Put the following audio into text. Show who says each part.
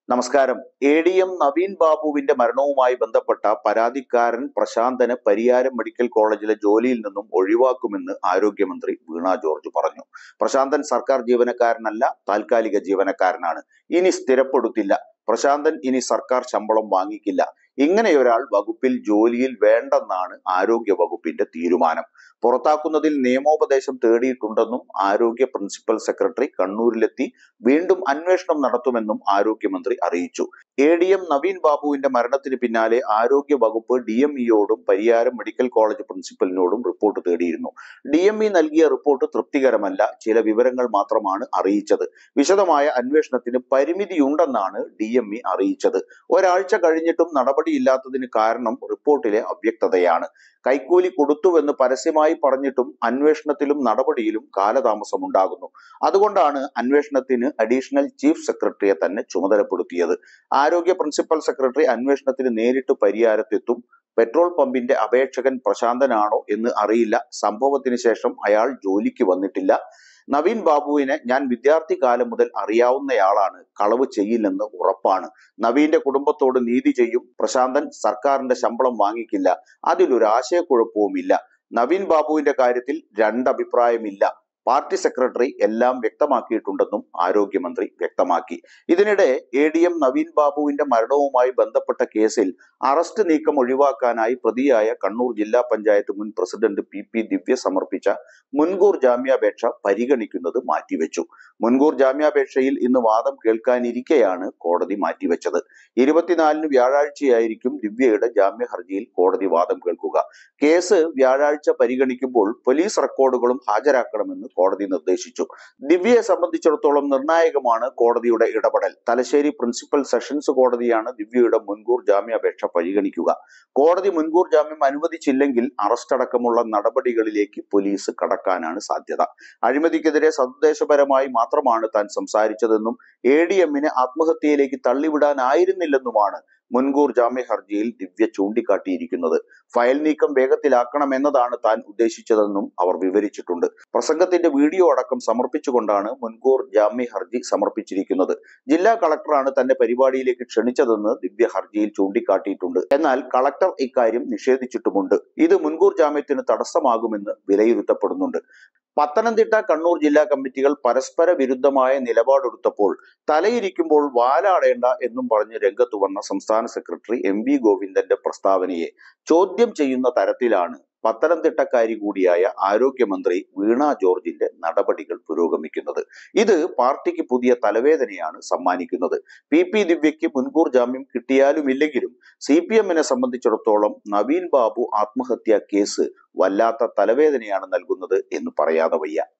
Speaker 1: നമസ്കാരം A D M Naveen ബാബുവിന്റെ മരണവുമായി ബന്ധപ്പെട്ട പരാതിക്കാരൻ പ്രശാന്തന് പരിയാരം മെഡിക്കൽ കോളേജിലെ ജോലിയിൽ നിന്നും ഒഴിവാക്കുമെന്ന് ആരോഗ്യമന്ത്രി വീണ ജോർജ് പറഞ്ഞു പ്രശാന്തൻ സർക്കാർ ജീവനക്കാരനല്ല താൽക്കാലിക ജീവനക്കാരനാണ് ഇനി സ്ഥിരപ്പെടുത്തില്ല പ്രശാന്തൻ ഇനി സർക്കാർ ശമ്പളം വാങ്ങിക്കില്ല ഇങ്ങനെയൊരാൾ വകുപ്പിൽ ജോലിയിൽ വേണ്ടെന്നാണ് ആരോഗ്യ വകുപ്പിന്റെ തീരുമാനം പുറത്താക്കുന്നതിൽ നിയമോപദേശം തേടിയിട്ടുണ്ടെന്നും ആരോഗ്യ പ്രിൻസിപ്പൽ സെക്രട്ടറി കണ്ണൂരിലെത്തി വീണ്ടും അന്വേഷണം നടത്തുമെന്നും ആരോഗ്യമന്ത്രി അറിയിച്ചു എ ഡി എം നവീൻ ബാബുവിന്റെ മരണത്തിന് പിന്നാലെ ആരോഗ്യ വകുപ്പ് ഡി എം ഇയോടും പരിയാരം മെഡിക്കൽ കോളേജ് പ്രിൻസിപ്പലിനോടും റിപ്പോർട്ട് തേടിയിരുന്നു ഡി എം ഇ നൽകിയ റിപ്പോർട്ട് തൃപ്തികരമല്ല ചില വിവരങ്ങൾ മാത്രമാണ് അറിയിച്ചത് വിശദമായ അന്വേഷണത്തിന് പരിമിതിയുണ്ടെന്നാണ് ഡി എം ഇ അറിയിച്ചത് ഒരാഴ്ച കഴിഞ്ഞിട്ടും നടപടിയില്ലാത്തതിന് കാരണം റിപ്പോർട്ടിലെ അവ്യക്തതയാണ് കൈക്കൂലി കൊടുത്തുവെന്ന് പരസ്യമായി പറഞ്ഞിട്ടും അന്വേഷണത്തിലും നടപടിയിലും കാലതാമസമുണ്ടാകുന്നു അതുകൊണ്ടാണ് അന്വേഷണത്തിന് അഡീഷണൽ ചീഫ് സെക്രട്ടറിയെ തന്നെ ചുമതലപ്പെടുത്തിയത് ആരോഗ്യ പ്രിൻസിപ്പൽ സെക്രട്ടറി അന്വേഷണത്തിന് നേരിട്ട് പരിഹാരത്തെത്തും പെട്രോൾ പമ്പിന്റെ അപേക്ഷകൻ പ്രശാന്തനാണോ എന്ന് അറിയില്ല സംഭവത്തിന് ശേഷം അയാൾ ജോലിക്ക് വന്നിട്ടില്ല നവീൻ ബാബുവിനെ ഞാൻ വിദ്യാർത്ഥി കാലം മുതൽ അറിയാവുന്നയാളാണ് കളവ് ചെയ്യില്ലെന്ന് ഉറപ്പാണ് നവീന്റെ കുടുംബത്തോട് നീതി ചെയ്യും പ്രശാന്തൻ സർക്കാരിന്റെ ശമ്പളം വാങ്ങിക്കില്ല അതിലൊരു ആശയക്കുഴപ്പവുമില്ല നവീൻ ബാബുവിന്റെ കാര്യത്തിൽ രണ്ടഭിപ്രായമില്ല പാർട്ടി സെക്രട്ടറി എല്ലാം വ്യക്തമാക്കിയിട്ടുണ്ടെന്നും ആരോഗ്യമന്ത്രി വ്യക്തമാക്കി ഇതിനിടെ എ ഡി എം നവീൻ ബാബുവിന്റെ മരണവുമായി ബന്ധപ്പെട്ട കേസിൽ അറസ്റ്റ് നീക്കം ഒഴിവാക്കാനായി പ്രതിയായ കണ്ണൂർ ജില്ലാ പഞ്ചായത്ത് മുൻ പ്രസിഡന്റ് പി പി ദിവ്യ സമർപ്പിച്ച മുൻകൂർ ജാമ്യാപേക്ഷ പരിഗണിക്കുന്നത് മാറ്റിവെച്ചു മുൻകൂർ ജാമ്യാപേക്ഷയിൽ ഇന്ന് വാദം കേൾക്കാനിരിക്കെയാണ് കോടതി മാറ്റിവെച്ചത് ഇരുപത്തിനാലിന് വ്യാഴാഴ്ചയായിരിക്കും ദിവ്യയുടെ ജാമ്യ ഹർജിയിൽ കോടതി വാദം കേൾക്കുക കേസ് വ്യാഴാഴ്ച പരിഗണിക്കുമ്പോൾ പോലീസ് റെക്കോർഡുകളും ഹാജരാക്കണമെന്ന് കോടതി നിർദ്ദേശിച്ചു ദിവ്യയെ സംബന്ധിച്ചിടത്തോളം നിർണായകമാണ് കോടതിയുടെ ഇടപെടൽ തലശ്ശേരി പ്രിൻസിപ്പൽ സെഷൻസ് കോടതിയാണ് ദിവ്യയുടെ മുൻകൂർ ജാമ്യാപേക്ഷ പരിഗണിക്കുക കോടതി മുൻകൂർ ജാമ്യം അനുവദിച്ചില്ലെങ്കിൽ അറസ്റ്റ് അടക്കമുള്ള നടപടികളിലേക്ക് പോലീസ് കടക്കാനാണ് സാധ്യത അഴിമതിക്കെതിരെ സന്ദേശപരമായി മാത്രമാണ് താൻ സംസാരിച്ചതെന്നും എ ഡി എമ്മിനെ ആത്മഹത്യയിലേക്ക് തള്ളിവിടാനായിരുന്നില്ലെന്നുമാണ് മുൻകൂർ ജാമ്യ ഹർജിയിൽ ദിവ്യ ചൂണ്ടിക്കാട്ടിയിരിക്കുന്നത് ഫയൽ നീക്കം വേഗത്തിലാക്കണമെന്നതാണ് താൻ ഉദ്ദേശിച്ചതെന്നും അവർ വിവരിച്ചിട്ടുണ്ട് പ്രസംഗത്തിന്റെ വീഡിയോ അടക്കം സമർപ്പിച്ചുകൊണ്ടാണ് മുൻകൂർ ജാമ്യ ഹർജി സമർപ്പിച്ചിരിക്കുന്നത് ജില്ലാ കളക്ടറാണ് തന്നെ പരിപാടിയിലേക്ക് ക്ഷണിച്ചതെന്ന് ദിവ്യ ഹർജിയിൽ ചൂണ്ടിക്കാട്ടിയിട്ടുണ്ട് എന്നാൽ കളക്ടർ ഇക്കാര്യം നിഷേധിച്ചിട്ടുമുണ്ട് ഇത് മുൻകൂർ ജാമ്യത്തിന് തടസ്സമാകുമെന്ന് വിലയിരുത്തപ്പെടുന്നുണ്ട് പത്തനംതിട്ട കണ്ണൂർ ജില്ലാ കമ്മിറ്റികൾ പരസ്പര വിരുദ്ധമായ നിലപാടെടുത്തപ്പോൾ തലയിരിക്കുമ്പോൾ വാലാടേണ്ട എന്നും പറഞ്ഞ് രംഗത്തു വന്ന സംസ്ഥാന സെക്രട്ടറി എം വി ഗോവിന്ദന്റെ പ്രസ്താവനയെ ചോദ്യം ചെയ്യുന്ന തരത്തിലാണ് പത്തനംതിട്ടക്കാരി കൂടിയായ ആരോഗ്യമന്ത്രി വീണ ജോർജിന്റെ നടപടികൾ പുരോഗമിക്കുന്നത് ഇത് പാർട്ടിക്ക് പുതിയ തലവേദനയാണ് സമ്മാനിക്കുന്നത് പി പി ദിവ്യയ്ക്ക് മുൻകൂർ ജാമ്യം കിട്ടിയാലും ഇല്ലെങ്കിലും സി പി എമ്മിനെ സംബന്ധിച്ചിടത്തോളം നവീൻ ബാബു ആത്മഹത്യാ കേസ് വല്ലാത്ത തലവേദനയാണ് നൽകുന്നത് എന്ന് പറയാതെ വയ്യ